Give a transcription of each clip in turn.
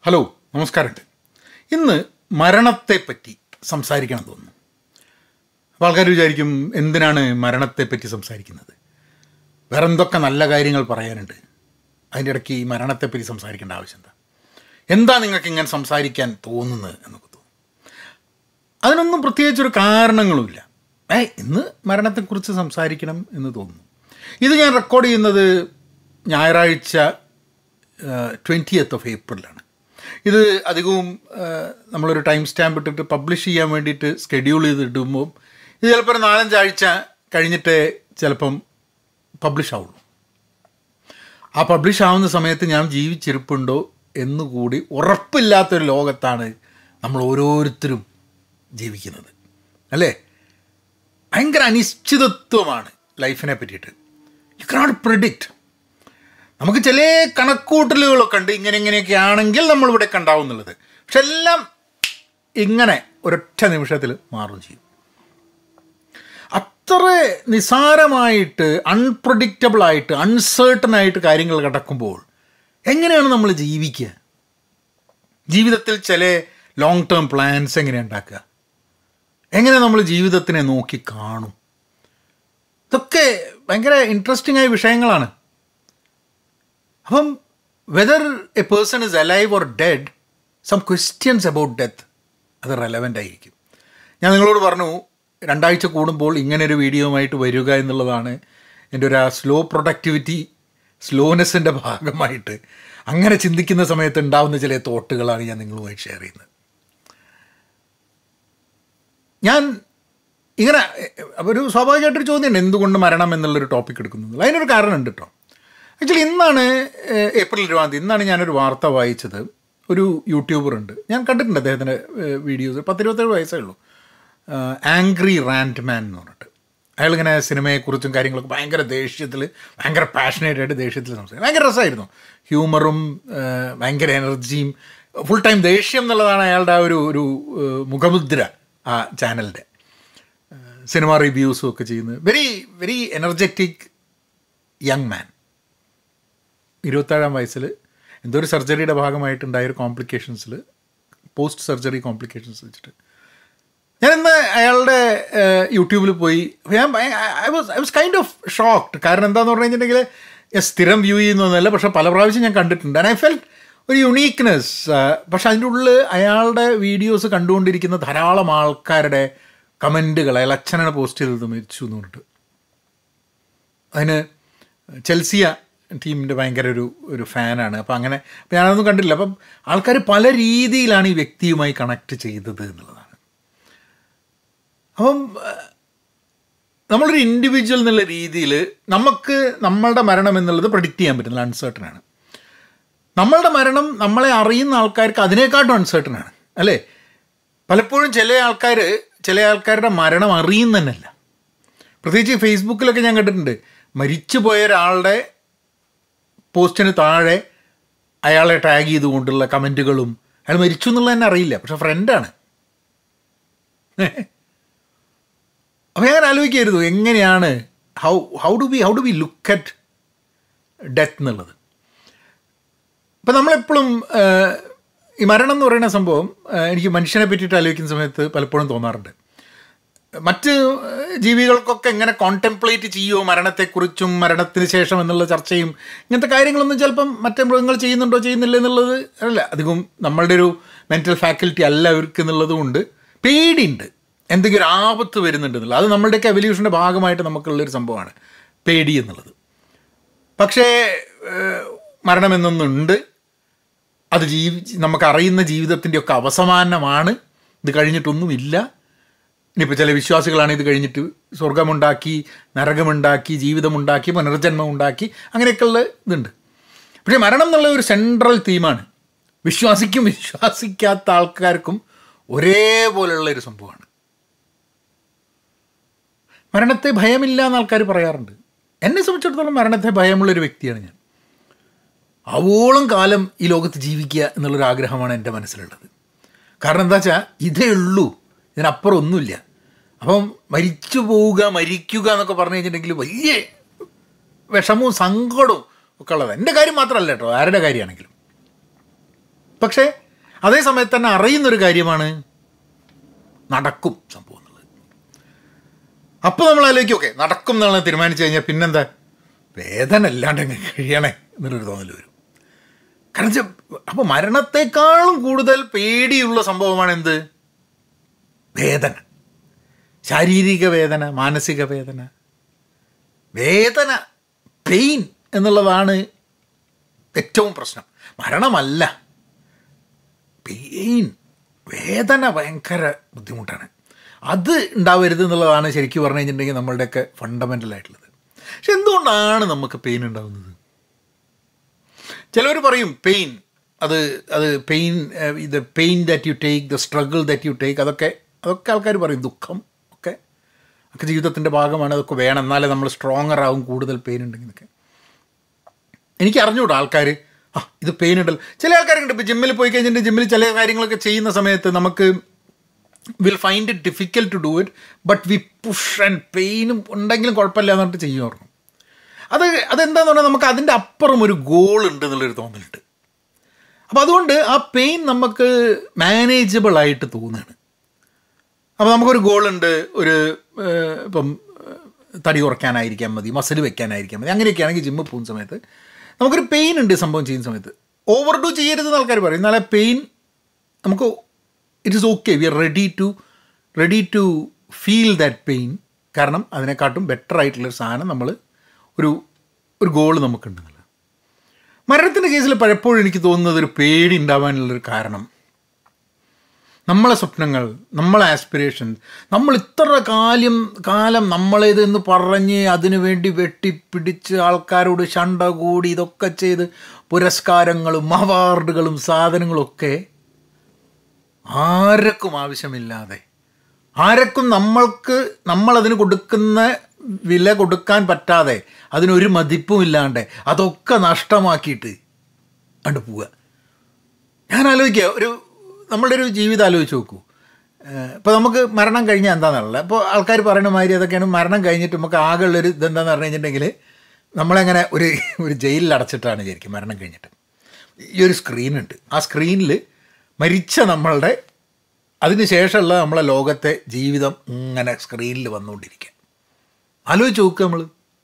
Hello നമസ്കാരമുണ്ട് ഇന്ന് മരണത്തെപ്പറ്റി സംസാരിക്കണം തോന്നുന്നു അപ്പോൾ ആൾക്കാർ വിചാരിക്കും എന്തിനാണ് മരണത്തെപ്പറ്റി സംസാരിക്കുന്നത് വേറെ എന്തൊക്കെ നല്ല കാര്യങ്ങൾ പറയാനുണ്ട് അതിൻ്റെ ഇടയ്ക്ക് ഈ മരണത്തെപ്പറ്റി സംസാരിക്കേണ്ട ആവശ്യം എന്താ എന്താ നിങ്ങൾക്ക് ഇങ്ങനെ സംസാരിക്കാൻ തോന്നുന്നത് എന്നൊക്കെ തോന്നും അതിനൊന്നും പ്രത്യേകിച്ചൊരു കാരണങ്ങളുമില്ല ഏ ഇന്ന് മരണത്തെക്കുറിച്ച് സംസാരിക്കണം എന്ന് തോന്നുന്നു ഇത് ഞാൻ റെക്കോർഡ് ചെയ്യുന്നത് ഞായറാഴ്ച ട്വൻറ്റിയത്ത് ഓഫ് ഏപ്രിലാണ് ഇത് അധികവും ആ, നമ്മളൊരു ടൈം സ്റ്റാമ്പ് ഇട്ടിട്ട് പബ്ലിഷ് ചെയ്യാൻ വേണ്ടിയിട്ട് സ്കെഡ്യൂൾ ചെയ്തിടുമ്പോൾ ഇത് ചിലപ്പോൾ ഒരു നാലഞ്ചാഴ്ച കഴിഞ്ഞിട്ടേ ചിലപ്പം പബ്ലിഷ് ആവുള്ളൂ ആ പബ്ലിഷ് ആവുന്ന സമയത്ത് ഞാൻ ജീവിച്ചിരിപ്പുണ്ടോ എന്നുകൂടി ഉറപ്പില്ലാത്തൊരു ലോകത്താണ് നമ്മൾ ഓരോരുത്തരും ജീവിക്കുന്നത് അല്ലേ ഭയങ്കര അനിശ്ചിതത്വമാണ് ലൈഫിനെ പറ്റിയിട്ട് യു കനോട്ട് പ്രിഡിക്റ്റ് നമുക്ക് ചില കണക്കൂട്ടലുകളൊക്കെ ഉണ്ട് ഇങ്ങനെ ഇങ്ങനെയൊക്കെ ആണെങ്കിൽ നമ്മളിവിടെ ഉണ്ടാവും എന്നുള്ളത് പക്ഷെ എല്ലാം ഇങ്ങനെ ഒരൊറ്റ നിമിഷത്തിൽ മാറും ചെയ്യും അത്ര നിസാരമായിട്ട് അൺപ്രഡിക്റ്റബിൾ ആയിട്ട് അൺസേർട്ടൺ ആയിട്ട് കാര്യങ്ങൾ കിടക്കുമ്പോൾ എങ്ങനെയാണ് നമ്മൾ ജീവിക്കുക ജീവിതത്തിൽ ചില ലോങ് ടേം പ്ലാൻസ് എങ്ങനെ ഉണ്ടാക്കുക എങ്ങനെ നമ്മൾ ജീവിതത്തിനെ നോക്കി കാണും ഇതൊക്കെ ഭയങ്കര ഇൻട്രസ്റ്റിംഗ് ആയ വിഷയങ്ങളാണ് അപ്പം whether a person is alive or dead some questions about death അത് റെലവൻ്റ് ആയിരിക്കും ഞാൻ നിങ്ങളോട് പറഞ്ഞു രണ്ടാഴ്ച കൂടുമ്പോൾ ഇങ്ങനെ ഒരു വീഡിയോയുമായിട്ട് വരിക എന്നുള്ളതാണ് എൻ്റെ ഒരു ആ സ്ലോ പ്രൊഡക്ടിവിറ്റി സ്ലോനെസ്സിൻ്റെ ഭാഗമായിട്ട് അങ്ങനെ ചിന്തിക്കുന്ന സമയത്ത് ഉണ്ടാവുന്ന ചില തോട്ടുകളാണ് ഞാൻ നിങ്ങളുമായി ഷെയർ ചെയ്യുന്നത് ഞാൻ ഇങ്ങനെ അപ്പോൾ ഒരു സ്വാഭാവികമായിട്ടൊരു ചോദ്യമുണ്ട് എന്തുകൊണ്ട് മരണം എന്നുള്ളൊരു ടോപ്പിക് എടുക്കുന്നത് അതിനൊരു കാരണമുണ്ട് കേട്ടോ ആക്ച്വലി ഇന്നാണ് ഏഹ്, ഏപ്രിൽ ഇരുപതാം തീയതി ഇന്നാണ് ഞാനൊരു വാർത്ത വായിച്ചത് ഒരു യൂട്യൂബർ ഉണ്ട് ഞാൻ കണ്ടിട്ടുണ്ട് അദ്ദേഹത്തിൻ്റെ വീഡിയോസ് പത്തിരുപത്തേഴ് വയസ്സേ ഉള്ളൂ ആംഗ്രി റാൻഡ് മാൻ എന്ന് പറഞ്ഞിട്ട് അയാളിങ്ങനെ സിനിമയെക്കുറിച്ചും കാര്യങ്ങളൊക്കെ ഭയങ്കര ദേഷ്യത്തിൽ ഭയങ്കര പാഷനേറ്റ് ആയിട്ട് ദേഷ്യത്തിൽ സംസാരിക്കും ഭയങ്കര രസമായിരുന്നു ഹ്യൂമറും ഏഹ്, ഭയങ്കര എനർജിയും ഫുൾ ടൈം ദേഷ്യം എന്നുള്ളതാണ് അയാളുടെ ആ ഒരു ഒരു ഏഹ്, മുഖമുദ്ര ആ ചാനലിൻ്റെ സിനിമ റിവ്യൂസും ഒക്കെ ചെയ്യുന്നത് very very energetic young man ഇരുപത്തേഴാം വയസ്സിൽ എന്തോ ഒരു സർജറിയുടെ ഭാഗമായിട്ടുണ്ടായ ഒരു കോംപ്ലിക്കേഷൻസിൽ പോസ്റ്റ് സർജറി കോംപ്ലിക്കേഷൻസ് വെച്ചിട്ട് ഞാൻ ഇന്ന് അയാളുടെ യൂട്യൂബിൽ പോയി ഞാൻ I was I was kind of shocked കാരണം എന്താന്ന് പറഞ്ഞു കഴിഞ്ഞിട്ടുണ്ടെങ്കിൽ ഞാൻ സ്ഥിരം വ്യൂ ചെയ്യുന്നൊന്നുമല്ല പക്ഷേ പല പ്രാവശ്യം ഞാൻ കണ്ടിട്ടുണ്ട് ആൻഡ് ഐ ഫെൽറ്റ് ഒരു യുണീക്ക്നെസ് പക്ഷെ അതിൻ്റെ ഉള്ളിൽ അയാളുടെ വീഡിയോസ് കണ്ടുകൊണ്ടിരിക്കുന്ന ധാരാളം ആൾക്കാരുടെ കമൻറ്റുകൾ അയാൾ അച്ഛനാണ് പോസ്റ്റ് ചെയ്തത് മരിച്ചു എന്ന് പറഞ്ഞിട്ട് അതിന് ചെൽസിയ ടീമിൻ്റെ ഭയങ്കര ഒരു ഒരു ഫാനാണ് അപ്പം അങ്ങനെ അപ്പം ഞാനതൊന്നും കണ്ടില്ല അപ്പം ആൾക്കാർ പല രീതിയിലാണ് ഈ വ്യക്തിയുമായി കണക്ട് ചെയ്തത് എന്നുള്ളതാണ് അപ്പം ഏഹ്, നമ്മളൊരു ഇൻഡിവിജ്വൽ എന്നുള്ള രീതിയിൽ നമുക്ക് നമ്മളുടെ മരണം എന്നുള്ളത് പ്രഡിക്റ്റ് ചെയ്യാൻ പറ്റുന്നില്ല അൺസേർട്ടൺ ആണ് നമ്മളുടെ മരണം നമ്മളെ അറിയുന്ന ആൾക്കാർക്ക് അതിനേക്കാട്ടും അൺസേർട്ടൺ ആണ് അല്ലേ പലപ്പോഴും ചില ആൾക്കാർ ചില ആൾക്കാരുടെ മരണം അറിയുന്നതന്നെയല്ല പ്രത്യേകിച്ച് ഫേസ്ബുക്കിലൊക്കെ ഞാൻ കണ്ടിട്ടുണ്ട് മരിച്ചു പോയ ഒരാളുടെ പോസ്റ്റിന് താഴെ അയാളെ ടാഗ് ചെയ്തുകൊണ്ടുള്ള കമൻറ്റുകളും അയാൾ മരിച്ചു എന്നുള്ളത് തന്നെ അറിയില്ല പക്ഷെ ഫ്രണ്ടാണ് അപ്പോൾ ഞാൻ ആലോചിക്കായിരുന്നു എങ്ങനെയാണ് how how do be how do be look at death എന്നുള്ളത് ഇപ്പം നമ്മളെപ്പോഴും ഏഹ്, ഈ മരണം എന്ന് പറയുന്ന സംഭവം ഏഹ്, എനിക്ക് മനുഷ്യനെ പറ്റിയിട്ട് ആലോചിക്കുന്ന സമയത്ത് പലപ്പോഴും തോന്നാറുണ്ട് മറ്റ് ഏഹ്, ജീവികൾക്കൊക്കെ എങ്ങനെ കോൺടെംപ്ലേറ്റ് ചെയ്യുമോ മരണത്തെക്കുറിച്ചും മരണത്തിന് ശേഷം എന്നുള്ള ചർച്ചയും ഇങ്ങനത്തെ കാര്യങ്ങളൊന്നും ചിലപ്പം മറ്റേ മൃഗങ്ങൾ ചെയ്യുന്നുണ്ടോ ചെയ്യുന്നില്ല എന്നുള്ളത് അല്ല അധികം നമ്മളുടെ ഒരു മെൻറ്റൽ ഫാക്കൽറ്റി അല്ല അവർക്ക് എന്നുള്ളതും ഉണ്ട് പേടിയുണ്ട് എന്തെങ്കിലും ഒരു ആപത്ത് വരുന്നുണ്ട് എന്നുള്ളത് അത് നമ്മളുടെയൊക്കെ എവല്യൂഷൻ്റെ ഭാഗമായിട്ട് നമുക്കുള്ളൊരു സംഭവമാണ് പേടി എന്നുള്ളത് പക്ഷേ ഏഹ്, മരണമെന്നൊന്നുണ്ട് അത് ജീവി നമുക്കറിയുന്ന ജീവിതത്തിൻ്റെ ഒക്കെ അവസാനമാണ് ഇത് കഴിഞ്ഞിട്ടൊന്നുമില്ല ഇനിയിപ്പോൾ ചില വിശ്വാസികളാണ് ഇത് കഴിഞ്ഞിട്ട് സ്വർഗമുണ്ടാക്കി നരകമുണ്ടാക്കി ജീവിതമുണ്ടാക്കി പുനർജന്മം ഉണ്ടാക്കി അങ്ങനെയൊക്കെയുള്ള ഇതുണ്ട് പക്ഷേ മരണം എന്നുള്ള ഒരു സെൻട്രൽ തീമാണ് വിശ്വാസിക്കും വിശ്വാസിക്കാത്ത ആൾക്കാർക്കും ഒരേപോലെയുള്ള ഒരു സംഭവമാണ് മരണത്തെ ഭയമില്ല എന്ന് ആൾക്കാർ പറയാറുണ്ട് എന്നെ സംബന്ധിച്ചിടത്തോളം മരണത്തെ ഭയമുള്ളൊരു വ്യക്തിയാണ് ഞാൻ അവോളം കാലം ഈ ലോകത്ത് ജീവിക്കുക എന്നുള്ളൊരു ആഗ്രഹമാണ് എൻ്റെ മനസ്സിലുള്ളത് കാരണം എന്താ വെച്ചാൽ ഇതേ ഉള്ളൂ ഇതിനപ്പുറം ഒന്നുമില്ല അപ്പം മരിച്ചു പോവുക മരിക്കുക എന്നൊക്കെ പറഞ്ഞു കഴിഞ്ഞിട്ടുണ്ടെങ്കിൽ വലിയ വിഷമവും സങ്കടവും ഒക്കെ ഉള്ളത് എൻ്റെ കാര്യം മാത്രമല്ല കേട്ടോ ആരുടെ കാര്യമാണെങ്കിലും പക്ഷേ അതേ സമയത്ത് തന്നെ അറിയുന്നൊരു കാര്യമാണ് നടക്കും സംഭവം എന്നുള്ളത് അപ്പോൾ നമ്മൾ ആലോചിക്കും ഓക്കെ നടക്കും എന്നുള്ള തീരുമാനിച്ചു കഴിഞ്ഞാൽ പിന്നെന്താ വേദന അല്ലാണ്ട് അങ്ങ് കഴിയണേ എന്നുള്ളൊരു തോന്നൽ വരും കാരണം വെച്ചാൽ അപ്പോൾ മരണത്തെക്കാളും കൂടുതൽ പേടിയുള്ള സംഭവമാണ് എന്ത് വേദന ശാരീരിക വേദന മാനസിക വേദന വേദന പെയിൻ എന്നുള്ളതാണ് ഏറ്റവും പ്രശ്നം മരണമല്ല പെയിൻ വേദന ഭയങ്കര ബുദ്ധിമുട്ടാണ് അത് ഉണ്ടാവരുത് എന്നുള്ളതാണ് ശരിക്കും പറഞ്ഞു കഴിഞ്ഞിട്ടുണ്ടെങ്കിൽ നമ്മളുടെയൊക്കെ ഫണ്ടമെൻ്റൽ ആയിട്ടുള്ളത് പക്ഷെ എന്തുകൊണ്ടാണ് നമുക്ക് പെയിൻ ഉണ്ടാകുന്നത് ചിലവർ പറയും പെയിൻ അത് അത് പെയിൻ ഇത് pain that you take the struggle that you take അതൊക്കെ അതൊക്കെ ആൾക്കാർ പറയും ദുഃഖം ഒക്കെ ഒക്കെ ജീവിതത്തിൻ്റെ ഭാഗമാണ് അതൊക്കെ വേണം എന്നാലേ നമ്മൾ സ്ട്രോങ്ങർ ആവും കൂടുതൽ പെയിൻ ഉണ്ടെങ്കിൽ എന്നൊക്കെ എനിക്ക് അറിഞ്ഞൂടാ ആൾക്കാർ ആ ഇത് പെയിൻ ഉണ്ടല്ലോ ചില ആൾക്കാരുണ്ട് ഇപ്പോൾ ജിമ്മിൽ പോയി കഴിഞ്ഞിട്ട് ജിമ്മിൽ ചില കാര്യങ്ങളൊക്കെ ചെയ്യുന്ന സമയത്ത് നമുക്ക് will find it difficult to do it but we push and പെയിനും ഉണ്ടെങ്കിലും കുഴപ്പമില്ല എന്ന് പറഞ്ഞിട്ട് ചെയ്യുമായിരുന്നു അത് അതെന്താന്ന് പറഞ്ഞാൽ നമുക്ക് അതിൻ്റെ അപ്പുറം ഒരു ഗോൾ ഉണ്ട് എന്നുള്ളൊരു തോന്നലുണ്ട് അപ്പോൾ അതുകൊണ്ട് ആ പെയിൻ നമുക്ക് മാനേജബിൾ ആയിട്ട് തോന്നുകയാണ് അപ്പോൾ നമുക്കൊരു ഗോളുണ്ട് ഒരു ഏഹ്, ഇപ്പം ഏഹ്, തടി കുറയ്ക്കാനായിരിക്കാൻ മതി മസിൽ വെക്കാനായിരിക്കാൻ മതി അങ്ങനെയൊക്കെയാണെങ്കിൽ ജിമ്മിൽ പോകുന്ന സമയത്ത് നമുക്കൊരു പെയിൻ ഉണ്ട് ഈ സംഭവം ചെയ്യുന്ന സമയത്ത് ഓവർ ഡു ചെയ്യരുതെന്ന് ആൾക്കാർ പറയും എന്നാലേ പെയിൻ നമുക്ക് it is okay we are ready to ready to feel that pain കാരണം അതിനെക്കാട്ടും ബെറ്റർ ആയിട്ടുള്ളൊരു സാധനം നമ്മൾ ഒരു ഒരു ഗോൾ നമുക്കുണ്ടെന്നില്ല മരണത്തിൻ്റെ കേസിൽ പലപ്പോഴും എനിക്ക് തോന്നുന്നത് ഒരു പേടി ഉണ്ടാവാനുള്ളൊരു കാരണം നമ്മളെ സ്വപ്നങ്ങൾ നമ്മളെ ആസ്പിറേഷൻ നമ്മൾ ഇത്ര കാലം കാലം നമ്മളേതെന്ന് പറഞ്ഞ് അതിനു വേണ്ടി വെട്ടിപ്പിടിച്ച് ആൾക്കാരോട് ശണ്ട കൂടി ഇതൊക്കെ ചെയ്ത് പുരസ്കാരങ്ങളും അവാർഡുകളും സാധനങ്ങളും ഒക്കെ ആർക്കും ആവശ്യമില്ലാതെ ആർക്കും നമ്മൾക്ക് നമ്മളതിന് കൊടുക്കുന്ന വില കൊടുക്കാൻ പറ്റാതെ അതിനൊരു മതിപ്പും ഇല്ലാണ്ട് അതൊക്കെ നഷ്ടമാക്കിയിട്ട് കണ്ടു പോവുക ഞാൻ ആലോചിക്കുക ഒരു നമ്മളുടെ ഒരു ജീവിതം ആലോചിച്ച് നോക്കൂ ഇപ്പോൾ നമുക്ക് മരണം കഴിഞ്ഞാൽ എന്താണെന്നുള്ളത് അപ്പോൾ ആൾക്കാർ പറയുന്ന മാതിരി അതൊക്കെയാണ് മരണം കഴിഞ്ഞിട്ട് നമുക്ക് ആകെ ഉള്ളൊരു ഇതെന്താണെന്ന് പറഞ്ഞു കഴിഞ്ഞിട്ടുണ്ടെങ്കിൽ നമ്മളെങ്ങനെ ഒരു ഒരു ജയിലിൽ അടച്ചിട്ടാണ് വിചാരിക്കും മരണം കഴിഞ്ഞിട്ട് ഈ ഒരു സ്ക്രീനുണ്ട് ആ സ്ക്രീനിൽ മരിച്ച നമ്മളുടെ അതിന് ശേഷമുള്ള നമ്മളെ ലോകത്തെ ജീവിതം ഇങ്ങനെ സ്ക്രീനിൽ വന്നുകൊണ്ടിരിക്കുക ആലോചിച്ച് നോക്കുക നമ്മൾ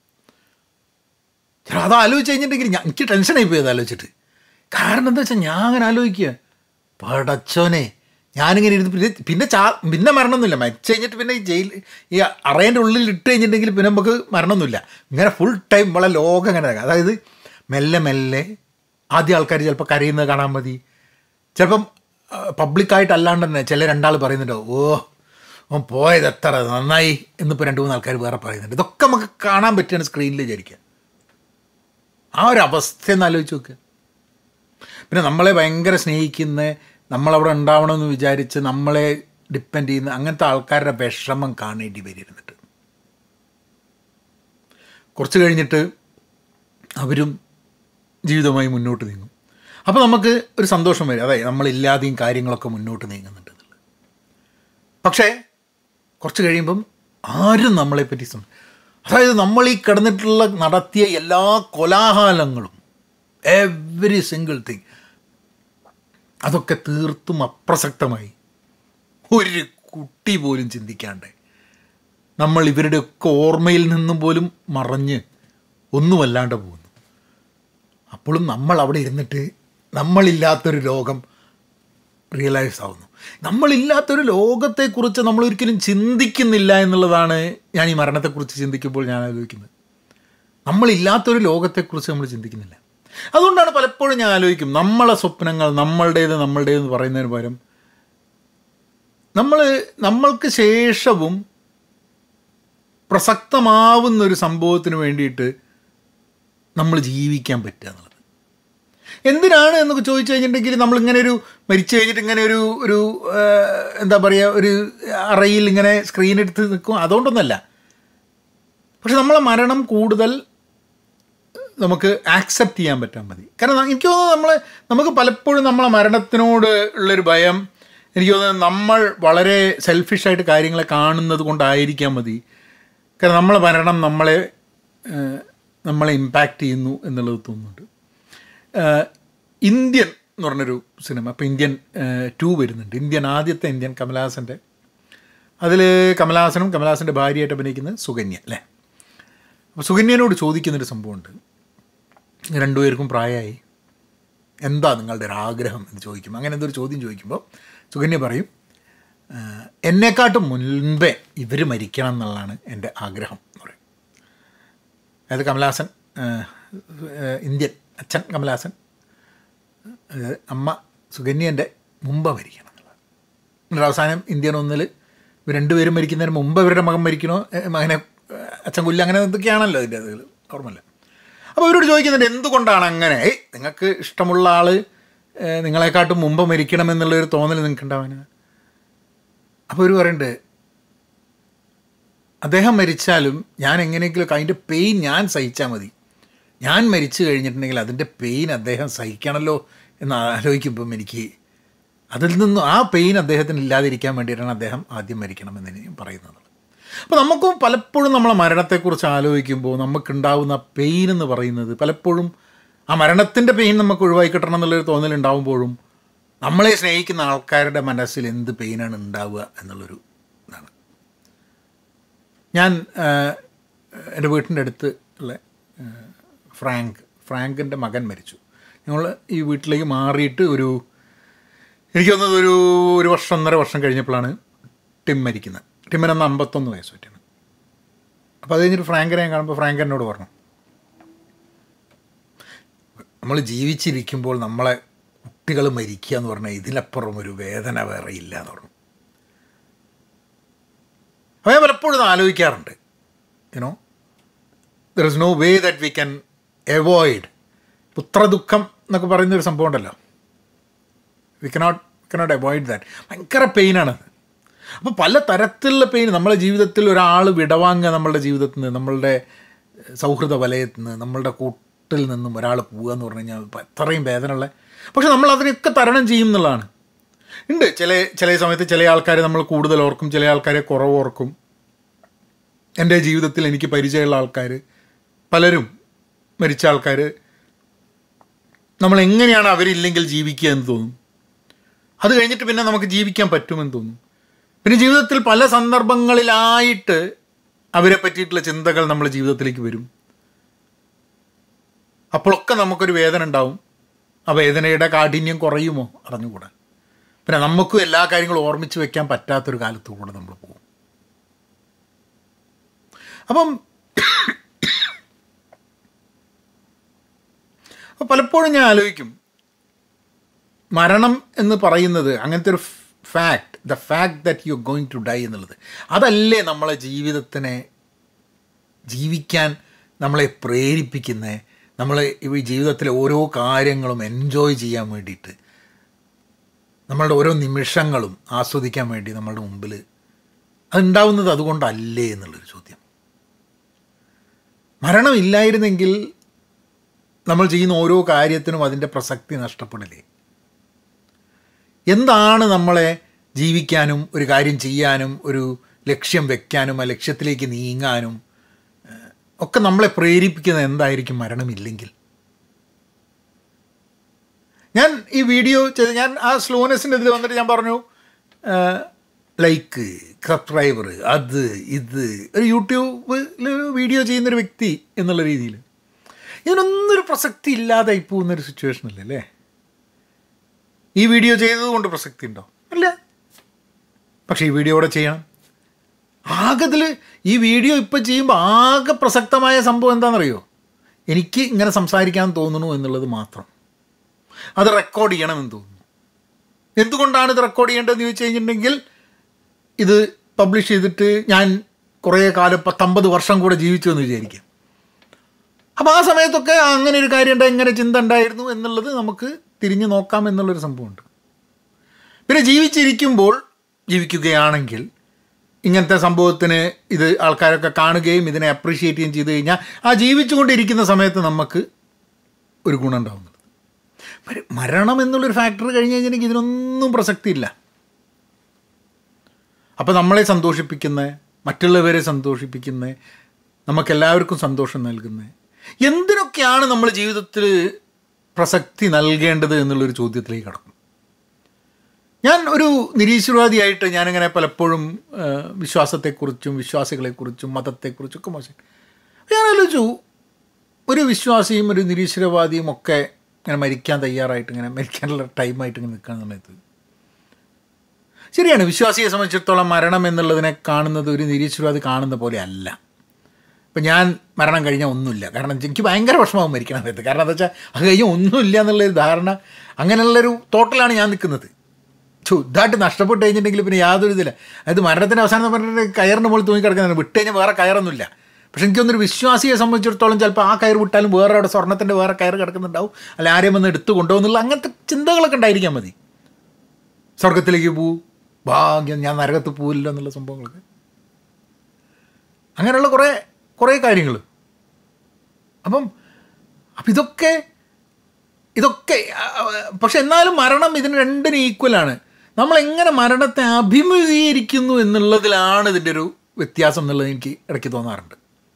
ചേട്ടാ അത് ആലോചിച്ച് കഴിഞ്ഞിട്ടുണ്ടെങ്കിൽ ഞാൻ എനിക്ക് ടെൻഷനായി പോയി അത് ആലോചിച്ചിട്ട് കാരണം എന്താ വെച്ചാൽ ഞാൻ അങ്ങനെ ആലോചിക്കുക പടച്ചോനെ ഞാനിങ്ങനെ ഇരുന്ന് പിന്നെ പിന്നെ ചാ പിന്നെ മരണമൊന്നുമില്ല മരിച്ചു കഴിഞ്ഞിട്ട് പിന്നെ ഈ ജയിൽ ഈ അറേൻ്റെ ഉള്ളിൽ ഇട്ട് കഴിഞ്ഞിട്ടുണ്ടെങ്കിൽ പിന്നെ നമുക്ക് മരണമൊന്നുമില്ല ഇങ്ങനെ ഫുൾ ടൈം നമ്മളെ ലോകം ഇങ്ങനെ നടക്കുക. അതായത് മെല്ലെ മെല്ലെ ആദ്യം ആൾക്കാർ ചിലപ്പോൾ കരയുന്നത് കാണാൻ മതി ചിലപ്പം പബ്ലിക്കായിട്ട് അല്ലാണ്ട് തന്നെ ചില രണ്ടാൾ പറയുന്നുണ്ടോ ഓ ഓൻ പോയത് എത്ര നന്നായി എന്നിപ്പോൾ രണ്ട് മൂന്ന് ആൾക്കാർ വേറെ പറയുന്നുണ്ട് ഇതൊക്കെ നമുക്ക് കാണാൻ പറ്റുകയാണ് സ്ക്രീനിൽ വിചാരിക്കുക ആ ഒരു അവസ്ഥ ഒന്ന് ആലോചിച്ച് നോക്കുക പിന്നെ നമ്മളെ ഭയങ്കര സ്നേഹിക്കുന്ന നമ്മളവിടെ ഉണ്ടാവണമെന്ന് വിചാരിച്ച് നമ്മളെ ഡിപ്പെൻഡ് ചെയ്യുന്ന അങ്ങനത്തെ ആൾക്കാരുടെ വിഷമം കാണേണ്ടി വരിരുന്നിട്ട് കുറച്ച് കഴിഞ്ഞിട്ട് അവരും ജീവിതവുമായി മുന്നോട്ട് നീങ്ങും അപ്പോൾ നമുക്ക് ഒരു സന്തോഷം വരും അതെ നമ്മളില്ലാതെയും കാര്യങ്ങളൊക്കെ മുന്നോട്ട് നീങ്ങുന്നുണ്ട് എന്നുള്ളത് പക്ഷേ കുറച്ച് കഴിയുമ്പം ആരും നമ്മളെപ്പറ്റി സം അതായത് നമ്മൾ ഈ കിടന്നിട്ടുള്ള നടത്തിയ എല്ലാ കൊലാഹാലങ്ങളും എവറി സിംഗിൾ തിങ് അതൊക്കെ തീർത്തും അപ്രസക്തമായി ഒരു കുട്ടി പോലും ചിന്തിക്കാണ്ട് നമ്മൾ ഇവരുടെയൊക്കെ ഓർമ്മയിൽ നിന്നും പോലും മറഞ്ഞ് ഒന്നുമല്ലാണ്ട് പോകുന്നു അപ്പോഴും നമ്മൾ അവിടെ ഇരുന്നിട്ട് നമ്മളില്ലാത്തൊരു ലോകം റിയലൈസ് ആവുന്നു നമ്മളില്ലാത്തൊരു ലോകത്തെക്കുറിച്ച് നമ്മൾ ഒരിക്കലും ചിന്തിക്കുന്നില്ല എന്നുള്ളതാണ് ഞാൻ ഈ മരണത്തെക്കുറിച്ച് ചിന്തിക്കുമ്പോൾ ഞാൻ ആലോചിക്കുന്നത് നമ്മളില്ലാത്തൊരു ലോകത്തെക്കുറിച്ച് നമ്മൾ ചിന്തിക്കുന്നില്ല അതുകൊണ്ടാണ് പലപ്പോഴും ഞാൻ ആലോചിക്കും നമ്മളെ സ്വപ്നങ്ങൾ നമ്മളുടേത് നമ്മളുടേതെന്ന് പറയുന്നതിന് പകരം നമ്മൾ നമ്മൾക്ക് ശേഷവും പ്രസക്തമാവുന്ന ഒരു സംഭവത്തിന് വേണ്ടിയിട്ട് നമ്മൾ ജീവിക്കാൻ പറ്റുക എന്നുള്ളത് എന്തിനാണ് എന്നൊക്കെ ചോദിച്ചു കഴിഞ്ഞിട്ടുണ്ടെങ്കിൽ നമ്മളിങ്ങനെ ഒരു മരിച്ചു കഴിഞ്ഞിട്ട് ഇങ്ങനെ ഒരു ഒരു ആ, എന്താ പറയുക ഒരു അറയിൽ ഇങ്ങനെ സ്ക്രീൻ എടുത്ത് നിൽക്കും അതുകൊണ്ടൊന്നല്ല പക്ഷെ നമ്മളെ മരണം കൂടുതൽ നമുക്ക് ആക്സെപ്റ്റ് ചെയ്യാൻ പറ്റാൻ മതി കാരണം എനിക്ക് തോന്നുന്നു നമ്മൾ നമുക്ക് പലപ്പോഴും നമ്മളെ മരണത്തിനോട് ഉള്ളൊരു ഭയം എനിക്ക് തോന്നുന്നത് നമ്മൾ വളരെ സെൽഫിഷായിട്ട് കാര്യങ്ങളെ കാണുന്നത് കൊണ്ടായിരിക്കാൻ മതി കാരണം നമ്മളെ മരണം നമ്മളെ ഏഹ്, നമ്മളെ ഇമ്പാക്റ്റ് ചെയ്യുന്നു എന്നുള്ളത് തോന്നുന്നുണ്ട് ഏഹ്, ഇന്ത്യൻ എന്ന് പറഞ്ഞൊരു സിനിമ അപ്പോൾ ഇന്ത്യൻ ടു വരുന്നുണ്ട് ഇന്ത്യൻ ആദ്യത്തെ ഇന്ത്യൻ കമലഹാസൻ്റെ അതിൽ കമലഹാസനും കമലഹാസൻ്റെ ഭാര്യയായിട്ട് അഭിനയിക്കുന്നത് സുകന്യ അല്ലേ അപ്പോൾ സുകന്യനോട് ചോദിക്കുന്നൊരു സംഭവമുണ്ട് രണ്ടുപേർക്കും പ്രായമായി എന്താ നിങ്ങളുടെ ഒരു ആഗ്രഹം എന്ന് ചോദിക്കും അങ്ങനെ എന്തൊരു ചോദ്യം ചോദിക്കുമ്പോൾ സുകന്യ പറയും "ആഹ്, എന്നെക്കാട്ടും മുൻപേ ഇവർ മരിക്കണം എന്നുള്ളതാണ് എൻ്റെ ആഗ്രഹം എന്ന് പറയും അതായത് കമലഹാസൻ ആഹ്, ആഹ്, ഇന്ത്യൻ അച്ഛൻ കമലഹാസൻ അതായത് അമ്മ സുകന്യൻ്റെ മുമ്പ് മരിക്കണം എന്നുള്ളത് എന്നിട്ട് അവസാനം ഇന്ത്യൻ ഒന്നിൽ ഇവർ രണ്ടുപേരും മരിക്കുന്നതിന് മുമ്പ് ഇവരുടെ മകൻ മരിക്കണോ ഏഹ് മകനെ ഏഹ് അച്ഛൻ കൊല്ല അങ്ങനെ എന്തൊക്കെയാണല്ലോ അതിൻ്റെ അതിൽ ഓർമ്മയില്ല അപ്പോൾ അവരോട് ചോദിക്കുന്നുണ്ട് എന്തുകൊണ്ടാണ് അങ്ങനെ ഏയ് നിങ്ങൾക്ക് ഇഷ്ടമുള്ള ആൾ നിങ്ങളെക്കാട്ടും മുമ്പ് മരിക്കണം എന്നുള്ളൊരു തോന്നൽ നിങ്ങൾക്ക് ഉണ്ടാവാൻ അപ്പോൾ അവർ പറയുന്നുണ്ട് അദ്ദേഹം മരിച്ചാലും ഞാൻ എങ്ങനെയെങ്കിലും അതിൻ്റെ പെയിൻ ഞാൻ സഹിച്ചാൽ മതി ഞാൻ മരിച്ചു കഴിഞ്ഞിട്ടുണ്ടെങ്കിൽ അതിൻ്റെ പെയിൻ അദ്ദേഹം സഹിക്കണമല്ലോ എന്ന് ആലോചിക്കുമ്പം എനിക്ക് അതിൽ നിന്നും ആ പെയിൻ അദ്ദേഹത്തിന് ഇല്ലാതിരിക്കാൻ വേണ്ടിയിട്ടാണ് അദ്ദേഹം ആദ്യം മരിക്കണമെന്ന് ഞാൻ പറയുന്നത് അപ്പോൾ നമുക്കും പലപ്പോഴും നമ്മളെ മരണത്തെക്കുറിച്ച് ആലോചിക്കുമ്പോൾ നമുക്കുണ്ടാവുന്ന പെയിൻ എന്ന് പറയുന്നത് പലപ്പോഴും ആ മരണത്തിൻ്റെ പെയിൻ നമുക്ക് ഒഴിവാക്കി കിട്ടണം എന്നുള്ളൊരു തോന്നലുണ്ടാവുമ്പോഴും നമ്മളെ സ്നേഹിക്കുന്ന ആൾക്കാരുടെ മനസ്സിൽ എന്ത് പെയിനാണ് ഉണ്ടാവുക എന്നുള്ളൊരു ഇതാണ് ഞാൻ ആഹ്, എൻ്റെ വീട്ടിൻ്റെ അടുത്ത് ഉള്ള ആഹ്, ഫ്രാങ്ക് ഫ്രാങ്കിൻ്റെ മകൻ മരിച്ചു ഞങ്ങൾ ഈ വീട്ടിലേക്ക് മാറിയിട്ട് ഒരു എനിക്ക് തോന്നുന്നത് ഒരു ഒരു വർഷം ഒന്നര വർഷം കഴിഞ്ഞപ്പോഴാണ് ടിം മരിക്കുന്നത് ടിമ്മിന് അന്ന് അമ്പത്തൊന്ന് വയസ്സ് പറ്റാണ് അപ്പോൾ അത് കഴിഞ്ഞിട്ട് ഫ്രാങ്കിനെ ഞാൻ കാണുമ്പോൾ ഫ്രാങ്ക് എന്നോട് പറഞ്ഞു നമ്മൾ ജീവിച്ചിരിക്കുമ്പോൾ നമ്മളെ കുട്ടികൾ മരിക്കുക എന്ന് പറഞ്ഞാൽ ഇതിലപ്പുറം ഒരു വേദന വേറെ ഇല്ല എന്ന് പറഞ്ഞു അപ്പോൾ ഞാൻ പലപ്പോഴും ഇത് ആലോചിക്കാറുണ്ട് you know there is no way that we can avoid പുത്രദുഃഖം എന്നൊക്കെ പറയുന്നൊരു സംഭവം ഉണ്ടല്ലോ we cannot cannot avoid that ഭയങ്കര പെയിനാണത് അപ്പോൾ പല തരത്തിലുള്ള പെയിൻ നമ്മളെ ജീവിതത്തിൽ ഒരാൾ വിടവാങ്ങുക നമ്മളുടെ ജീവിതത്തിൽ നിന്ന് നമ്മളുടെ സൗഹൃദ വലയത്തിൽ നിന്ന് നമ്മളുടെ കൂട്ടിൽ നിന്നും ഒരാൾ പോവുക എന്ന് പറഞ്ഞു കഴിഞ്ഞാൽ ഇപ്പം അത്രയും വേദനയുള്ള പക്ഷെ നമ്മൾ അതിനൊക്കെ തരണം ചെയ്യും എന്നുള്ളതാണ് ഉണ്ട് ചില ചില സമയത്ത് ചില ആൾക്കാരെ നമ്മൾ കൂടുതൽ ഓർക്കും ചില ആൾക്കാരെ കുറവ് ഓർക്കും എൻ്റെ ജീവിതത്തിൽ എനിക്ക് പരിചയമുള്ള ആൾക്കാർ പലരും മരിച്ച ആൾക്കാർ നമ്മൾ എങ്ങനെയാണ് അവരില്ലെങ്കിൽ ജീവിക്കുക എന്ന് തോന്നും അത് കഴിഞ്ഞിട്ട് പിന്നെ നമുക്ക് ജീവിക്കാൻ പറ്റുമെന്ന് തോന്നും പിന്നെ ജീവിതത്തിൽ പല സന്ദർഭങ്ങളിലായിട്ട് അവരെ പറ്റിയിട്ടുള്ള ചിന്തകൾ നമ്മുടെ ജീവിതത്തിലേക്ക് വരും അപ്പോഴൊക്കെ നമുക്കൊരു വേദന ഉണ്ടാവും ആ വേദനയുടെ കാഠിന്യം കുറയുമോ അറിഞ്ഞുകൂടാ പിന്നെ നമുക്കും എല്ലാ കാര്യങ്ങളും ഓർമ്മിച്ച് വെക്കാൻ പറ്റാത്തൊരു കാലത്തുകൂടെ നമ്മൾ പോകും അപ്പം അപ്പം പലപ്പോഴും ഞാൻ ആലോചിക്കും മരണം എന്ന് പറയുന്നത് അങ്ങനത്തെ ഒരു fact the fact that you going to die എന്നുള്ളത് അതല്ലേ നമ്മളെ ജീവിതത്തിനെ ജീവിക്കാൻ നമ്മളെ പ്രേരിപ്പിക്കുന്ന നമ്മളെ ഈ ജീവിതത്തിലെ ഓരോ കാര്യങ്ങളും എൻജോയ് ചെയ്യാൻ വേണ്ടിയിട്ട് നമ്മളുടെ ഓരോ നിമിഷങ്ങളും ആസ്വദിക്കാൻ വേണ്ടി നമ്മളുടെ മുമ്പിൽ അതുണ്ടാവുന്നത് അതുകൊണ്ടല്ലേ എന്നുള്ളൊരു ചോദ്യം മരണമില്ലായിരുന്നെങ്കിൽ നമ്മൾ ചെയ്യുന്ന ഓരോ കാര്യത്തിനും അതിൻ്റെ പ്രസക്തി നഷ്ടപ്പെടില്ലേ എന്താണ് നമ്മളെ ജീവിക്കാനും ഒരു കാര്യം ചെയ്യാനും ഒരു ലക്ഷ്യം വെക്കാനും ആ ലക്ഷ്യത്തിലേക്ക് നീങ്ങാനും ഏഹ്, ഒക്കെ നമ്മളെ പ്രേരിപ്പിക്കുന്നത് എന്തായിരിക്കും മരണമില്ലെങ്കിൽ ഞാൻ ഈ വീഡിയോ ചെയ്ത് ഞാൻ ആ സ്ലോനെസ്സിൻ്റെ ഇതിൽ വന്നിട്ട് ഞാൻ പറഞ്ഞു ലൈക്ക് സബ്സ്ക്രൈബർ അത് ഇത് ഒരു യൂട്യൂബിൽ വീഡിയോ ചെയ്യുന്നൊരു വ്യക്തി എന്നുള്ള രീതിയിൽ ഇതിനൊന്നൊരു പ്രസക്തി ഇല്ലാതായി പോകുന്നൊരു സിറ്റുവേഷൻ അല്ലേ അല്ലേ ഈ വീഡിയോ ചെയ്തതുകൊണ്ട് പ്രസക്തി ഉണ്ടോ അല്ല പക്ഷേ ഈ വീഡിയോ ഇവിടെ ചെയ്യണം ആകതിൽ ഈ വീഡിയോ ഇപ്പം ചെയ്യുമ്പോൾ ആകെ പ്രസക്തമായ സംഭവം എന്താണെന്നറിയോ എനിക്ക് ഇങ്ങനെ സംസാരിക്കാൻ തോന്നുന്നു എന്നുള്ളത് മാത്രം അത് റെക്കോർഡ് ചെയ്യണമെന്ന് തോന്നുന്നു എന്തുകൊണ്ടാണ് ഇത് റെക്കോർഡ് ചെയ്യേണ്ടതെന്ന് ചോദിച്ചു കഴിഞ്ഞിട്ടുണ്ടെങ്കിൽ ഇത് പബ്ലിഷ് ചെയ്തിട്ട് ഞാൻ കുറേ കാലം പത്തമ്പത് വർഷം കൂടെ ജീവിച്ചു എന്ന് വിചാരിക്കാം അപ്പോൾ ആ സമയത്തൊക്കെ ആ, അങ്ങനെ ഒരു കാര്യം ഉണ്ടായി ഇങ്ങനെ ചിന്ത ഉണ്ടായിരുന്നു എന്നുള്ളത് നമുക്ക് തിരിഞ്ഞു നോക്കാം എന്നുള്ളൊരു സംഭവമുണ്ട് പിന്നെ ജീവിച്ചിരിക്കുമ്പോൾ ജീവിക്കുകയാണെങ്കിൽ ഇങ്ങനത്തെ സംഭവത്തിന് ഇത് ആൾക്കാരൊക്കെ കാണുകയും ഇതിനെ അപ്രീഷിയേറ്റ് ചെയ്യുകയും ചെയ്ത് കഴിഞ്ഞാൽ ആ ജീവിച്ചുകൊണ്ടിരിക്കുന്ന സമയത്ത് നമുക്ക് ഒരു ഗുണം ഉണ്ടാവുന്നത് മര- മരണം എന്നുള്ളൊരു ഫാക്ടർ കഴിഞ്ഞ് കഴിഞ്ഞിട്ടുണ്ടെങ്കിൽ ഇതിനൊന്നും പ്രസക്തിയില്ല അപ്പോൾ നമ്മളെ സന്തോഷിപ്പിക്കുന്ന മറ്റുള്ളവരെ സന്തോഷിപ്പിക്കുന്ന നമുക്കെല്ലാവർക്കും സന്തോഷം നൽകുന്ന എന്തിനൊക്കെയാണ് നമ്മൾ ജീവിതത്തിൽ പ്രസക്തി നൽകേണ്ടത് എന്നുള്ളൊരു ചോദ്യത്തിലേക്ക് കടക്കും ഞാൻ ഒരു നിരീശ്വരവാദിയായിട്ട് ഞാനിങ്ങനെ പലപ്പോഴും ആ, വിശ്വാസത്തെക്കുറിച്ചും വിശ്വാസികളെക്കുറിച്ചും മതത്തെക്കുറിച്ചൊക്കെ മോശം ഞാൻ ആലോചിച്ചു ഒരു വിശ്വാസിയും ഒരു നിരീശ്വരവാദിയും ഒക്കെ ഇങ്ങനെ മരിക്കാൻ തയ്യാറായിട്ട് ഇങ്ങനെ മരിക്കാനുള്ള ടൈമായിട്ട് ഇങ്ങനെ നിൽക്കുന്ന സമയത്ത് ശരിയാണ് വിശ്വാസിയെ സംബന്ധിച്ചിടത്തോളം മരണം എന്നുള്ളതിനെ കാണുന്നത് ഒരു നിരീശ്വരവാദി കാണുന്ന പോലെ അല്ല ഇപ്പം ഞാൻ മരണം കഴിഞ്ഞാൽ ഒന്നുമില്ല കാരണം എനിക്ക് ഭയങ്കര വിഷമമാകും മരിക്കണ സമയത്ത് കാരണം എന്താ വെച്ചാൽ അത് കഴിഞ്ഞാൽ ഒന്നുമില്ല എന്നുള്ളൊരു ധാരണ അങ്ങനെയുള്ളൊരു ടോട്ടലാണ് ഞാൻ നിൽക്കുന്നത് ശുദ്ധമായിട്ട് നഷ്ടപ്പെട്ട് കഴിഞ്ഞിട്ടുണ്ടെങ്കിൽ പിന്നെ യാതൊരു ഇതില്ല അതായത് മരണത്തിൻ്റെ അവസാനം എന്ന് പറഞ്ഞിട്ട് കയറിന് മുകളിൽ തൂങ്ങി കിടക്കുന്നതാണ് വിട്ട് കഴിഞ്ഞാൽ വേറെ കയറൊന്നുമില്ല പക്ഷെ എനിക്കൊന്നൊരു വിശ്വാസിയെ സംബന്ധിച്ചിടത്തോളം ചിലപ്പോൾ ആ കയർ വിട്ടാലും വേറെ അവിടെ സ്വർണ്ണത്തിൻ്റെ വേറെ കയർ കിടക്കുന്നുണ്ടാവും അല്ല ആരെയും വന്ന് എടുത്തു കൊണ്ടുപോകുന്നുള്ള അങ്ങനത്തെ ചിന്തകളൊക്കെ ഉണ്ടായിരിക്കാൻ മതി സ്വർഗത്തിലേക്ക് പോവും ഭാഗ്യം ഞാൻ നരകത്ത് പോവില്ല എന്നുള്ള സംഭവങ്ങളൊക്കെ അങ്ങനെയുള്ള കുറേ കുറേ കാര്യങ്ങൾ അപ്പം അപ്പം ഇതൊക്കെ ഇതൊക്കെ ആ, ആ, പക്ഷെ എന്നാലും മരണം ഇതിന് രണ്ടിനും ഈക്വലാണ് നമ്മൾ എങ്ങനെ മരണത്തെ അഭിമുഖീകരിക്കുന്നു എന്നുള്ളതിലാണ് ഇതിൻ്റെ ഒരു വ്യത്യാസം എന്നുള്ളത് എനിക്ക് ഇടയ്ക്ക് തോന്നാറുണ്ട്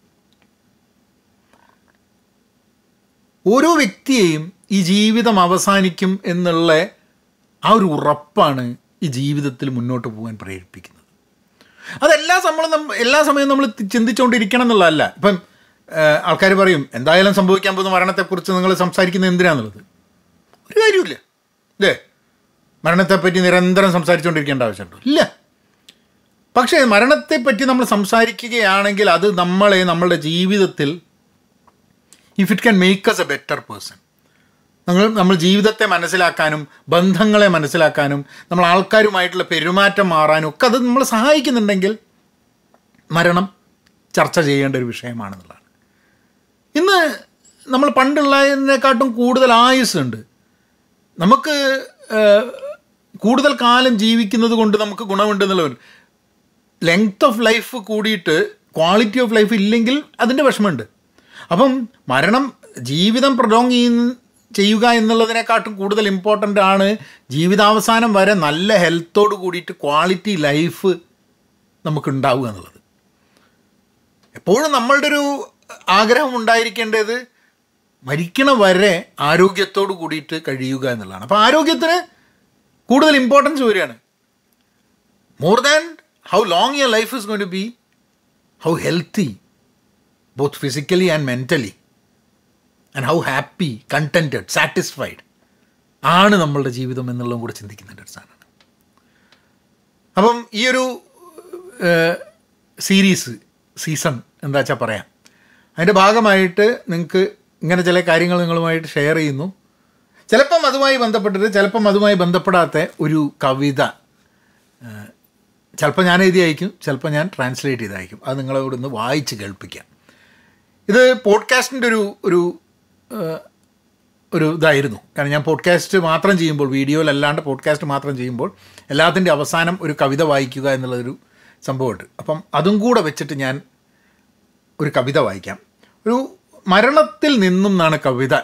ഓരോ വ്യക്തിയെയും ഈ ജീവിതം അവസാനിക്കും എന്നുള്ള ആ ഒരു ഉറപ്പാണ് ഈ ജീവിതത്തിൽ മുന്നോട്ട് പോകാൻ പ്രേരിപ്പിക്കുന്നത് അതെല്ലാ സമയം നമ്മ എല്ലാ സമയവും നമ്മൾ തി- ചിന്തിച്ചുകൊണ്ടിരിക്കണം എന്നുള്ളതല്ല ഇപ്പം ആൾക്കാർ പറയും എന്തായാലും സംഭവിക്കാൻ പോകുന്ന മരണത്തെക്കുറിച്ച് നിങ്ങൾ സംസാരിക്കുന്നത് എന്തിനാന്നുള്ളത് ഒരു കാര്യമില്ല ഇല്ലേ മരണത്തെപ്പറ്റി നിരന്തരം സംസാരിച്ചുകൊണ്ടിരിക്കേണ്ട ആവശ്യമുണ്ടോ ഇല്ല പക്ഷേ മരണത്തെപ്പറ്റി നമ്മൾ സംസാരിക്കുകയാണെങ്കിൽ അത് നമ്മളെ നമ്മളുടെ ജീവിതത്തിൽ if it can make us a better person നമ്മൾ നമ്മൾ ജീവിതത്തെ മനസ്സിലാക്കാനും ബന്ധങ്ങളെ മനസ്സിലാക്കാനും നമ്മൾ ആൾക്കാരുമായിട്ടുള്ള പെരുമാറ്റം മാറാനും ഒക്കെ അത് നമ്മൾ സഹായിക്കുന്നുണ്ടെങ്കിൽ മരണം ചർച്ച ചെയ്യേണ്ട ഒരു വിഷയമാണെന്നുള്ളതാണ് ഇന്ന് നമ്മൾ പണ്ടുള്ളതിനെക്കാട്ടും കൂടുതൽ ആയുസ് ഉണ്ട് നമുക്ക് ഏഹ്, കൂടുതൽ കാലം ജീവിക്കുന്നത് കൊണ്ട് നമുക്ക് ഗുണമുണ്ട് എന്നുള്ളവർ ലെങ്ത് ഓഫ് ലൈഫ് കൂടിയിട്ട് ക്വാളിറ്റി ഓഫ് ലൈഫ് ഇല്ലെങ്കിൽ അതിൻ്റെ വിഷമമുണ്ട് അപ്പം മരണം ജീവിതം പ്രൊലോങ് ചെയ്യുന്ന ചെയ്യുക എന്നുള്ളതിനെക്കാട്ടും കൂടുതൽ ഇമ്പോർട്ടൻ്റ് ആണ് ജീവിതാവസാനം വരെ നല്ല ഹെൽത്തോട് കൂടിയിട്ട് ക്വാളിറ്റി ലൈഫ് നമുക്കുണ്ടാവുക എന്നുള്ളത് എപ്പോഴും നമ്മളുടെ ഒരു ആഗ്രഹം ഉണ്ടായിരിക്കേണ്ടത് മരിക്കണ വരെ ആരോഗ്യത്തോട് കൂടിയിട്ട് കഴിയുക എന്നുള്ളതാണ് അപ്പോൾ ആരോഗ്യത്തിന് കൂടുതൽ ഇമ്പോർട്ടൻസ് വരികയാണ് more than how long your life is going to be how healthy both physically and mentally and how happy contented satisfied ആണ് നമ്മളുടെ ജീവിതം എന്നുള്ളതും കൂടെ ചിന്തിക്കുന്നുണ്ട് ഒരു സാധനമാണ് അപ്പം ഈ ഒരു സീരീസ് സീസൺ എന്താ വെച്ചാൽ പറയാം അതിൻ്റെ ഭാഗമായിട്ട് നിങ്ങൾക്ക് ഇങ്ങനെ ചില കാര്യങ്ങൾ നിങ്ങളുമായിട്ട് ഷെയർ ചെയ്യുന്നു ചിലപ്പം അതുമായി ബന്ധപ്പെട്ടിട്ട് ചിലപ്പം അതുമായി ബന്ധപ്പെടാത്ത ഒരു കവിത ചിലപ്പോൾ ഞാൻ എഴുതി അയക്കും ചിലപ്പോൾ ഞാൻ ട്രാൻസ്ലേറ്റ് ചെയ്ത് അയക്കും അത് നിങ്ങളോട് ഒന്ന് വായിച്ച് കേൾപ്പിക്കാം ഇത് പോഡ്കാസ്റ്റിൻ്റെ ഒരു ഒരു ഏഹ്, ഒരു ഇതായിരുന്നു കാരണം ഞാൻ പോഡ്കാസ്റ്റ് മാത്രം ചെയ്യുമ്പോൾ വീഡിയോയിലല്ലാണ്ട് പോഡ്കാസ്റ്റ് മാത്രം ചെയ്യുമ്പോൾ എല്ലാത്തിൻ്റെ അവസാനം ഒരു കവിത വായിക്കുക എന്നുള്ളതൊരു സംഭവമുണ്ട് അപ്പം അതും കൂടെ വെച്ചിട്ട് ഞാൻ ഒരു കവിത വായിക്കാം ഒരു മരണത്തിൽ നിന്നും എന്നാണ് കവിത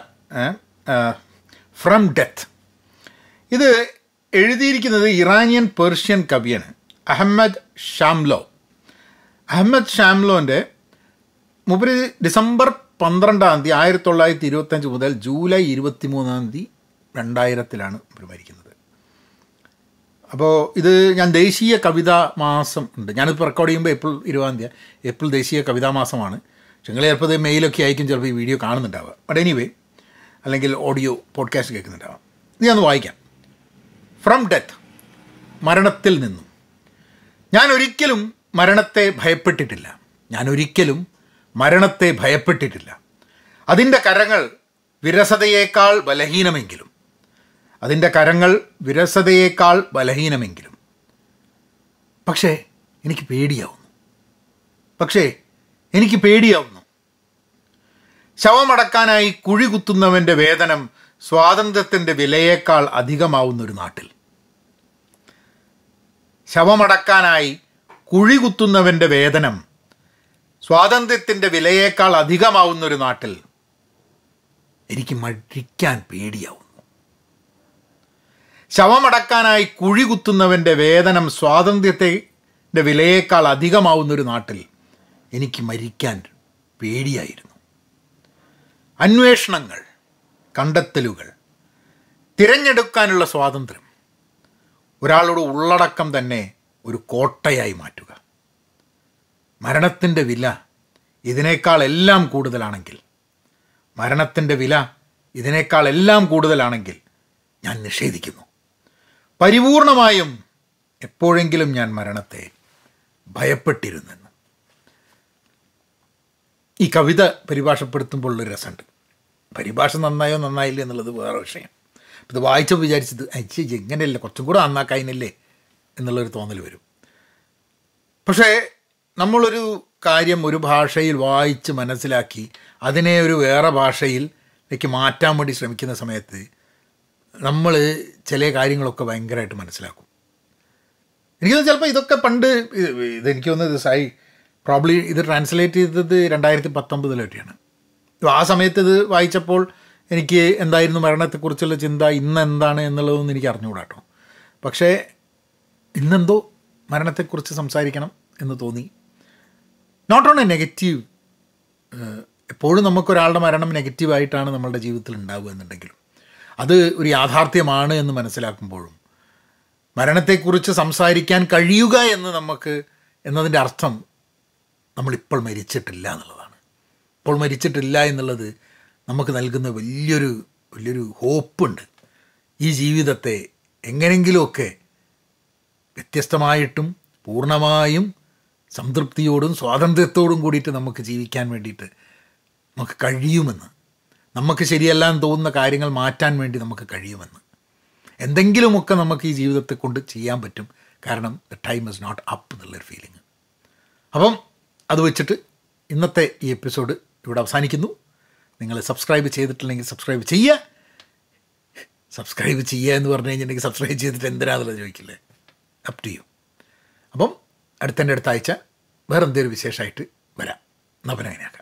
ഫ്രം ഡെത്ത് ഇത് എഴുതിയിരിക്കുന്നത് ഇറാനിയൻ പേർഷ്യൻ കവിയാണ് അഹമ്മദ് ഷാംലോ അഹമ്മദ് ഷാംലോൻ്റെ മൂപ്പര് ഡിസംബർ പന്ത്രണ്ടാം തീയതി ആയിരത്തി തൊള്ളായിരത്തി ഇരുപത്തഞ്ച് മുതൽ ജൂലൈ ഇരുപത്തി മൂന്നാം തീയതി രണ്ടായിരത്തിലാണ് ഇവർ മരിക്കുന്നത് അപ്പോൾ ഇത് ഞാൻ ദേശീയ കവിതാ മാസം ഉണ്ട് ഞാനിപ്പോൾ റെക്കോർഡ് ചെയ്യുമ്പോൾ ഏപ്രിൽ ഇരുപതാം തീയതി ഏപ്രിൽ ദേശീയ കവിതാ മാസമാണ് പക്ഷെ നിങ്ങൾ ചിലപ്പോൾ ഇത് മെയിലൊക്കെ ആയിരിക്കും ചിലപ്പോൾ ഈ വീഡിയോ കാണുന്നുണ്ടാവുക ബട്ട് എനിവേ അല്ലെങ്കിൽ ഓഡിയോ പോഡ്കാസ്റ്റ് കേൾക്കുന്നുണ്ടാവാം ഇത് ഞാൻ ഒന്ന് വായിക്കാം ഫ്രം ഡെത്ത് മരണത്തിൽ നിന്നും ഞാൻ ഒരിക്കലും മരണത്തെ ഭയപ്പെട്ടിട്ടില്ല ഞാൻ ഒരിക്കലും മരണത്തെ ഭയപ്പെട്ടിട്ടില്ല അതിൻ്റെ കരങ്ങൾ വിരസതയേക്കാൾ ബലഹീനമെങ്കിലും അതിൻ്റെ കരങ്ങൾ വിരസതയേക്കാൾ ബലഹീനമെങ്കിലും പക്ഷേ എനിക്ക് പേടിയാവുന്നു പക്ഷേ എനിക്ക് പേടിയാവുന്നു ശവമടക്കാനായി കുഴി കുത്തുന്നവൻ്റെ വേതനം സ്വാതന്ത്ര്യത്തിൻ്റെ വിലയേക്കാൾ അധികമാവുന്നൊരു നാട്ടിൽ ശവമടക്കാനായി കുഴി കുത്തുന്നവൻ്റെ വേതനം സ്വാതന്ത്ര്യത്തിൻ്റെ വിലയേക്കാൾ അധികമാവുന്നൊരു നാട്ടിൽ എനിക്ക് മരിക്കാൻ പേടിയാവുന്നു ശവമടക്കാനായി കുഴി കുത്തുന്നവൻ്റെ വേതനം സ്വാതന്ത്ര്യത്തിൻ്റെ വിലയേക്കാൾ അധികമാവുന്നൊരു നാട്ടിൽ എനിക്ക് മരിക്കാൻ പേടിയായിരുന്നു അന്വേഷണങ്ങൾ കണ്ടെത്തലുകൾ തിരഞ്ഞെടുക്കാനുള്ള സ്വാതന്ത്ര്യം ഒരാളുടെ ഉള്ളടക്കം തന്നെ ഒരു കോട്ടയായി മാറ്റുക മരണത്തിൻ്റെ വില ഇതിനേക്കാൾ എല്ലാം കൂടുതലാണെങ്കിൽ മരണത്തിൻ്റെ വില ഇതിനേക്കാൾ എല്ലാം കൂടുതലാണെങ്കിൽ ഞാൻ നിഷേധിക്കുന്നു പരിപൂർണമായും എപ്പോഴെങ്കിലും ഞാൻ മരണത്തെ ഭയപ്പെട്ടിരുന്നെന്ന് ഈ കവിത പരിഭാഷപ്പെടുത്തുമ്പോൾ ഉള്ളൊരു രസമുണ്ട് പരിഭാഷ നന്നായോ നന്നായില്ല എന്നുള്ളത് വേറെ വിഷയം ഇത് വായിച്ചപ്പോൾ വിചാരിച്ചത് അച്ഛ എങ്ങനെയല്ല കുറച്ചും കൂടെ നന്നാക്കായിനല്ലേ എന്നുള്ളൊരു തോന്നൽ വരും പക്ഷേ നമ്മളൊരു കാര്യം ഒരു ഭാഷയിൽ വായിച്ച് മനസ്സിലാക്കി അതിനെ ഒരു വേറെ ഭാഷയിലേക്ക് മാറ്റാൻ വേണ്ടി ശ്രമിക്കുന്ന സമയത്ത് നമ്മൾ ചില കാര്യങ്ങളൊക്കെ ഭയങ്കരമായിട്ട് മനസ്സിലാക്കും എനിക്ക് തോന്നുന്നു ചിലപ്പോൾ ഇതൊക്കെ പണ്ട് ഇത് ഇതെനിക്ക് തോന്നുന്നത് സായി പ്രോബ്ലി ഇത് ട്രാൻസ്ലേറ്റ് ചെയ്തത് രണ്ടായിരത്തി പത്തൊമ്പതിലൊക്കെയാണ് ആ സമയത്ത് ഇത് വായിച്ചപ്പോൾ എനിക്ക് എന്തായിരുന്നു മരണത്തെക്കുറിച്ചുള്ള ചിന്ത ഇന്ന് എന്താണ് എന്നുള്ളതൊന്നും എനിക്ക് അറിഞ്ഞുകൂടാ കേട്ടോ പക്ഷേ ഇന്നെന്തോ മരണത്തെക്കുറിച്ച് സംസാരിക്കണം എന്ന് തോന്നി നോട്ട് ഓൺ എ നെഗറ്റീവ് എപ്പോഴും നമുക്കൊരാളുടെ മരണം നെഗറ്റീവായിട്ടാണ് നമ്മളുടെ ജീവിതത്തിൽ ഉണ്ടാവുക എന്നുണ്ടെങ്കിലും അത് ഒരു യാഥാർത്ഥ്യമാണ് എന്ന് മനസ്സിലാക്കുമ്പോഴും മരണത്തെക്കുറിച്ച് സംസാരിക്കാൻ കഴിയുക എന്ന് നമുക്ക് എന്നതിൻ്റെ അർത്ഥം നമ്മളിപ്പോൾ മരിച്ചിട്ടില്ല എന്നുള്ളതാണ് ഇപ്പോൾ മരിച്ചിട്ടില്ല എന്നുള്ളത് നമുക്ക് നൽകുന്ന വലിയൊരു വലിയൊരു ഹോപ്പുണ്ട് ഈ ജീവിതത്തെ എങ്ങനെങ്കിലുമൊക്കെ വ്യത്യസ്തമായിട്ടും പൂർണ്ണമായും സംതൃപ്തിയോടും സ്വാതന്ത്ര്യത്തോടും കൂടിയിട്ട് നമുക്ക് ജീവിക്കാൻ വേണ്ടിയിട്ട് നമുക്ക് കഴിയുമെന്ന് നമുക്ക് ശരിയല്ലാന്ന് തോന്നുന്ന കാര്യങ്ങൾ മാറ്റാൻ വേണ്ടി നമുക്ക് കഴിയുമെന്ന് എന്തെങ്കിലുമൊക്കെ നമുക്ക് ഈ ജീവിതത്തെ കൊണ്ട് ചെയ്യാൻ പറ്റും കാരണം the time is not up എന്നുള്ളൊരു ഫീലിംഗ് അപ്പം അത് വെച്ചിട്ട് ഇന്നത്തെ ഈ എപ്പിസോഡ് ഇവിടെ അവസാനിക്കുന്നു നിങ്ങൾ സബ്സ്ക്രൈബ് ചെയ്തിട്ടില്ലെങ്കിൽ സബ്സ്ക്രൈബ് ചെയ്യുക സബ്സ്ക്രൈബ് ചെയ്യുക എന്ന് പറഞ്ഞു കഴിഞ്ഞിട്ടുണ്ടെങ്കിൽ സബ്സ്ക്രൈബ് ചെയ്തിട്ട് എന്തിനാന്നുള്ളത് ചോദിക്കില്ലേ അപ് ടു യു അപ്പം അടുത്തൻ്റെ അടുത്ത ആഴ്ച വേറെ എന്തെങ്കിലും വിശേഷമായിട്ട് വരാം നവനങ്ങനെയാക്കാം